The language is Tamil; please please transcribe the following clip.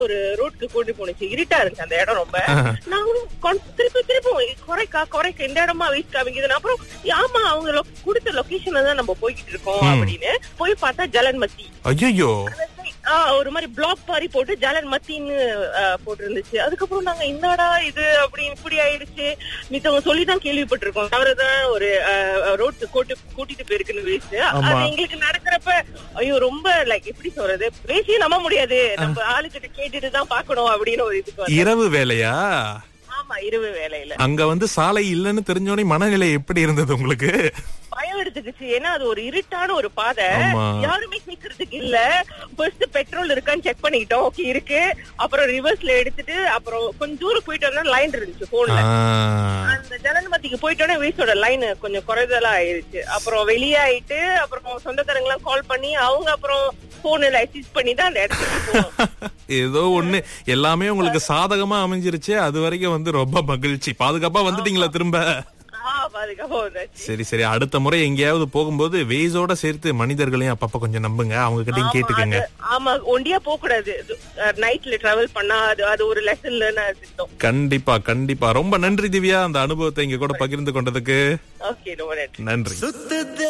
ஒரு ரோட்க்கு கூட்டி போனுச்சு இருட்டா இருந்துச்சு அந்த இடம் ரொம்ப நாங்களும் கொன்- திருப்பி திருப்பி குறைக்கா குறைக்க இந்த இடமா வெயிட் காமிக்குதுன்னு அப்புறம் ஆமா அவங்க lo- கொடுத்த லொகேஷன்ல தான் நம்ம போய்கிட்டு இருக்கோம் அப்படின்னு போய் பார்த்தா ஜலன் மத்தி ஐயோ ஆ, ஒரு மாதிரி பிளாக் மாதிரி போட்டு ஜலன் மத்தின்னு போட்டு இருந்துச்சு அதுக்கப்புறம் நாங்க என்னடா இது அப்படி இப்படி ஆயிடுச்சு மித்தவங்க சொல்லி தான் கேள்விப்பட்டிருக்கோம் அவர்தான் ஒரு ரோட்டு கூட்டு கூட்டிட்டு போயிருக்குன்னு வேஸ்ட் ஆமா. அது எங்களுக்கு நடக்கிறப்ப ஐயோ ரொம்ப லைக் எப்படி சொல்றது பேசியே நம்ப முடியாது நம்ம ஆளுகிட்ட கேட்டுட்டு தான் பாக்கணும் அப்படின்னு ஒரு இதுக்கு வந்தோம். இரவு வேலையா ஆமா இரவு வேலையில அங்க வந்து சாலை இல்லைன்னு தெரிஞ்சோடனே மனநிலை எப்படி இருந்தது உங்களுக்கு பயம் எடுத்துக்கிச்சு ஏன்னா அது ஒரு இருட்டான ஒரு பாதை ஆமா. யாருமே நிக்கிறதுக்கு இல்ல ஃபர்ஸ்ட் பெட்ரோல் இருக்கான்னு செக் பண்ணிக்கிட்டோம் ஓகே இருக்கு அப்புறம் ரிவர்ஸ்ல எடுத்துட்டு அப்புறம் கொஞ்சம் தூரம் போயிட்டு வந்தா லைன் இருந்துச்சு போன்ல ஆ. அந்த ஜனன்மதிக்கு போயிட்டோன்னே வீசோட லைன் கொஞ்சம் குறைதலா ஆயிருச்சு அப்புறம் வெளியாயிட்டு அப்புறம் சொந்தக்காரங்க எல்லாம் கால் பண்ணி அவங்க அப்புறம் போன்ல அசிஸ்ட் பண்ணி தான் அந்த இடத்துக்கு போனோம் ஏதோ ஒண்ணு எல்லாமே உங்களுக்கு சாதகமா அமைஞ்சிருச்சு அது வரைக்கும் வந்து ரொம்ப மகிழ்ச்சி பாதுகாப்பா வந்துட்டீங்களா திரும்ப ஆஹ் பாதுகாப்பா வந்தாச்சு சரி சரி அடுத்த முறை எங்கேயாவது போகும்போது வெய்ஸோட சேர்த்து மனிதர்களையும் அப்பப்ப கொஞ்சம் நம்புங்க அவங்க கிட்டயும் கேட்டுக்கங்க அது- ஆமா ஒண்டியா போக கூடாது நைட்ல டிராவல் பண்ணா அது அது ஒரு லெசன்ல நான் கண்டிப்பா கண்டிப்பா ரொம்ப நன்றி திவ்யா அந்த அனுபவத்தை இங்க கூட பகிர்ந்து கொண்டதுக்கு ஓகே ரொம்ப நன்றி நன்றி சுத்துது